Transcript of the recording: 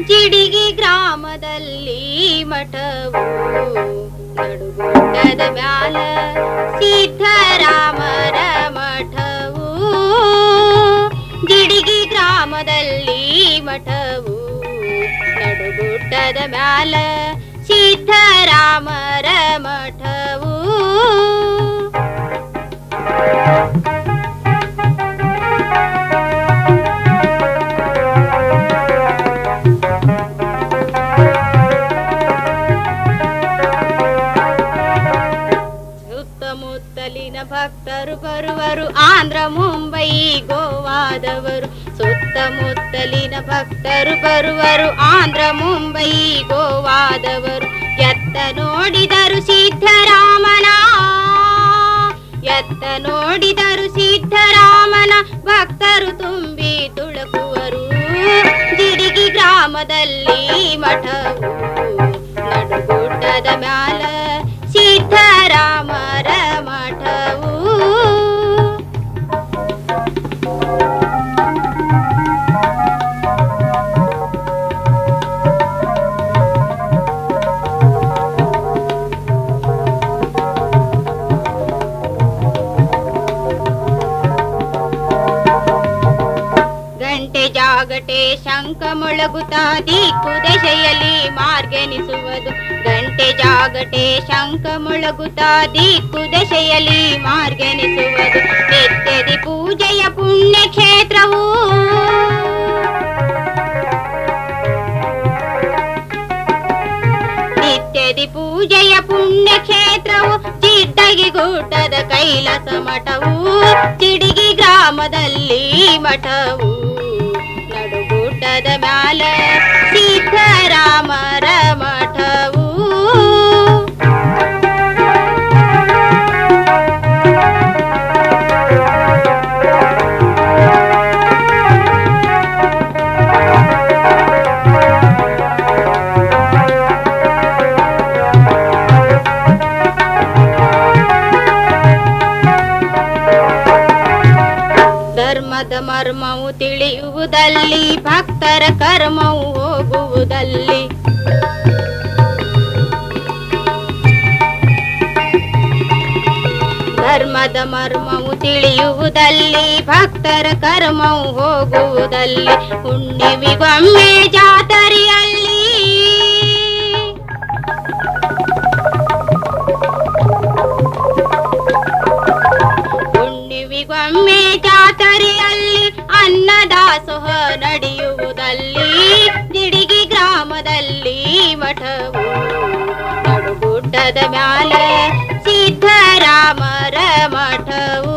ಚಿಡಿಗಿ ಗ್ರಾಮದಲ್ಲಿ ಮಠವು ನಡುಗುಡ್ಡದ ಮ್ಯಾಲ ಸಿದ್ಧರಾಮರ ಮಠವು ಜಿಡಿಗಿ ಗ್ರಾಮದಲ್ಲಿ ಮಠವು ನಡುಗುಡ್ಡದ ಮ್ಯಾಲ ಸಿದ್ಧರಾಮರ ಮಠವು ಸುತ್ತಮುತ್ತಲಿನ ಭಕ್ತರು ಬರುವರು ಆಂಧ್ರ ಮುಂಬೈ ಗೋವಾದವರು ಸುತ್ತಮುತ್ತಲಿನ ಭಕ್ತರು ಬರುವರು ಆಂಧ್ರ ಮುಂಬೈ ಗೋವಾದವರು ಎತ್ತ ನೋಡಿದರು ಸಿದ್ಧರಾಮನ ಎತ್ತ ನೋಡಿದರು ಸಿದ್ಧರಾಮನ ಭಕ್ತರು ತುಂಬಿ ತುಳುಕುವರು ಜಿಡಿಗಿ ಗ್ರಾಮದಲ್ಲಿ ಮಠವು ನಡುಗುಡ್ಡದ ಮ್ಯಾಲ ಸಿದ್ಧರಾಮರ ಮಠವು ಗಂಟೆ ಜಾಗಟೆ ಶಂಕ ಮೊಳಗುತ್ತಾ ದಿಕ್ಕು ದೆಸೆಯಲ್ಲಿ ಮಾರ್ಗನಿಸುವುದು ಗಂಟೆ ಜಾಗಟೆ ಶಂಕ ಮೊಳಗುತ್ತಾ ದಿಕ್ಕು ದೆಸೆಯಲ್ಲಿ ಮಾರ್ಗನಿಸುವುದು ನಿತ್ಯದಿ ಪೂಜೆಯ ಪುಣ್ಯ ಕ್ಷೇತ್ರವು ನಿತ್ಯದಿ ಪೂಜೆಯ ಪುಣ್ಯ ಕ್ಷೇತ್ರವು ಚಿಡ್ಡಗಿ ಗುಡ್ಡದ ಕೈಲಾಸ ಮಠವು ಚಿಡಿಗಿ ಗ್ರಾಮದಲ್ಲಿ ಮಠವು ನಡುಗುಡ್ಡದ ಮ್ಯಾಲ ಸಿದ್ಧರಾಮರ ಮಠವು ಧರ್ಮದ ಮರ್ಮವು ತಿಳಿಯುವುದಲ್ಲಿ ಭಕ್ತರ ಕರ್ಮವು ಹೋಗುವುದಲ್ಲಿ ಧರ್ಮದ ಮರ್ಮವು ತಿಳಿಯುವುದಲ್ಲಿ ಭಕ್ತರ ಕರ್ಮವು ಹೋಗುವುದಲ್ಲಿ ಹುಣ್ಣಿಮೆಗೊಮ್ಮೆ ಜಾತರೆಯಲ್ಲಿ ಹುಣ್ಣಿಮೆಗೊಮ್ಮೆ ಜಾತರೆಯಲ್ಲಿ ಅನ್ನದಾಸೋಹ ನಡೆಯುವುದಲ್ಲಿ ಜಿಡಿಗಿ ಗ್ರಾಮದಲ್ಲಿ ಮಠವು ನಡುಗುಡ್ಡದ ಮ್ಯಾಲ ಸಿದ್ಧರಾಮರ ಮಠವು